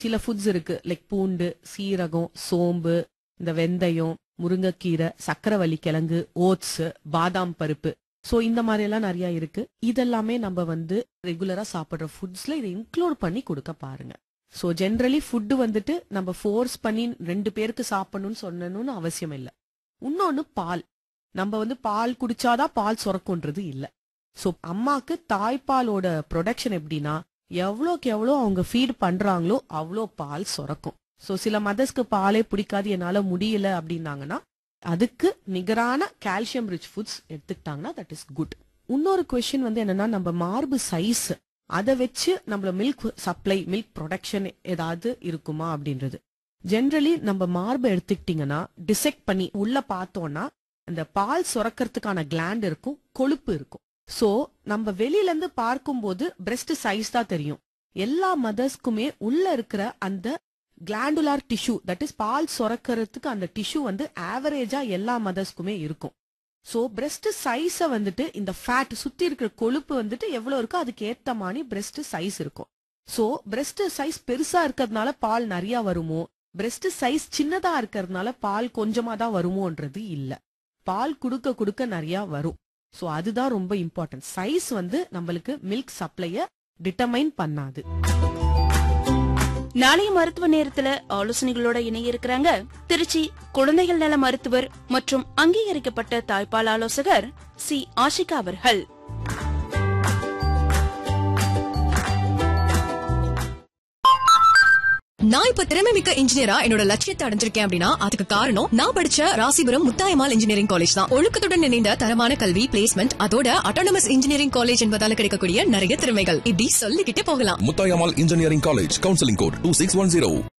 சில ஃபுட்ஸ் இருக்கு லைக் பூண்டு சீரகம் சோம்பு இந்த வெந்தயம் முருங்கைக்கீரை சக்கரவள்ளி கிழங்கு ஓட்ஸ் பாதாம் பருப்பு சோ இந்த மாதிரி எல்லாம் நிறைய இருக்கு இதெல்லாமே நம்ம வந்து ரெகுலரா சாப்பிடுற ஃபுட்ஸ்ல இதை இன்க்ளூட் பண்ணி கொடுக்க பாருங்க சோ ஜென்ரலி ஃபுட் வந்துட்டு நம்ம ஃபோர்ஸ் பண்ணி ரெண்டு பேருக்கு சாப்பிடணும்னு சொன்னணும்னு அவசியம் இல்ல இன்னொன்னு பால் நம்ம வந்து பால் குடிச்சாதான் பால் சுரக்கும்ன்றது இல்ல சோ அம்மாக்கு தாய்ப்பாலோட ப்ரொடக்ஷன் எப்படின்னா எவ்வளோக்கு எவ்வளோ அவங்க ஃபீட் பண்றாங்களோ அவ்வளோ பால் சுரக்கும் சோ சில மதர்ஸ்க்கு பாலே பிடிக்காது என்னால முடியல அப்படின்னாங்கன்னா அதுக்கு நிகரான கால்சியம் ரிச் ஃபுட்ஸ் எடுத்துக்கிட்டாங்கன்னா தட் இஸ் குட் இன்னொரு கொஸ்டின் வந்து என்னன்னா நம்ம மார்பு சைஸ் அதை வச்சு நம்மள மில்க் சப்ளை மில்க் ப்ரொடக்ஷன் ஏதாவது இருக்குமா அப்படின்றது ஜென்ரலி நம்ம மார்பு எடுத்துக்கிட்டீங்கன்னா டிசெக்ட் பண்ணி உள்ள பார்த்தோம்னா அந்த பால் சுரக்கிறதுக்கான கிளாண்ட் இருக்கும் கொழுப்பு இருக்கும் சோ நம்ம வெளியில இருந்து பார்க்கும்போது பிரஸ்ட் சைஸ் தான் தெரியும் எல்லா மதர்ஸ்க்குமே உள்ள இருக்கிற அந்த கிளாண்டுலார் டிஷ்யூ தட் இஸ் பால் சுரக்கிறதுக்கு அந்த டிஷ்யூ வந்து ஆவரேஜா எல்லா மதர்ஸ்க்குமே இருக்கும் சோ பிரஸ்ட் சைஸ வந்துட்டு இந்த ஃபேட் சுத்தி இருக்கிற கொழுப்பு வந்துட்டு எவ்வளவு இருக்கோ அதுக்கு ஏத்த மாதிரி பிரஸ்ட் சைஸ் இருக்கும் சோ பிரஸ்ட் சைஸ் பெருசா இருக்கிறதுனால பால் நிறைய வருமோ பிரஸ்ட் சைஸ் சின்னதா இருக்கிறதுனால பால் கொஞ்சமா தான் வருமோன்றது இல்ல பால் குடுக்க குடுக்க நிறைய வரும் சோ அதுதான் ரொம்ப இம்பார்ட்டன்ட் சைஸ் வந்து நம்மளுக்கு மில்க் சப்ளைய டிட்டர்மைன் பண்ணாது நாளைய மருத்துவ நேரத்துல ஆலோசனைகளோட இணைய இருக்கிறாங்க திருச்சி குழந்தைகள் நல மருத்துவர் மற்றும் அங்கீகரிக்கப்பட்ட தாய்ப்பால் ஆலோசகர் சி ஆஷிகா அவர்கள் நான் இப்ப திறமை மிக்க இன்ஜினியரா என்னோட லட்சியத்தை அடைஞ்சிருக்கேன் அப்படின்னா அதுக்கு காரணம் நான் படிச்ச ராசிபுரம் முத்தாயமால் இன்ஜினியரிங் காலேஜ் தான் ஒழுக்கத்துடன் இணைந்த தரமான கல்வி பிளேஸ்மெண்ட் அதோட அட்டானமஸ் இன்ஜினியரிங் காலேஜ் என்பதால கிடைக்கக்கூடிய நிறைய திறமைகள் இப்படி சொல்லிக்கிட்டே போகலாம் Muthayammal engineering college counselling code two six one zero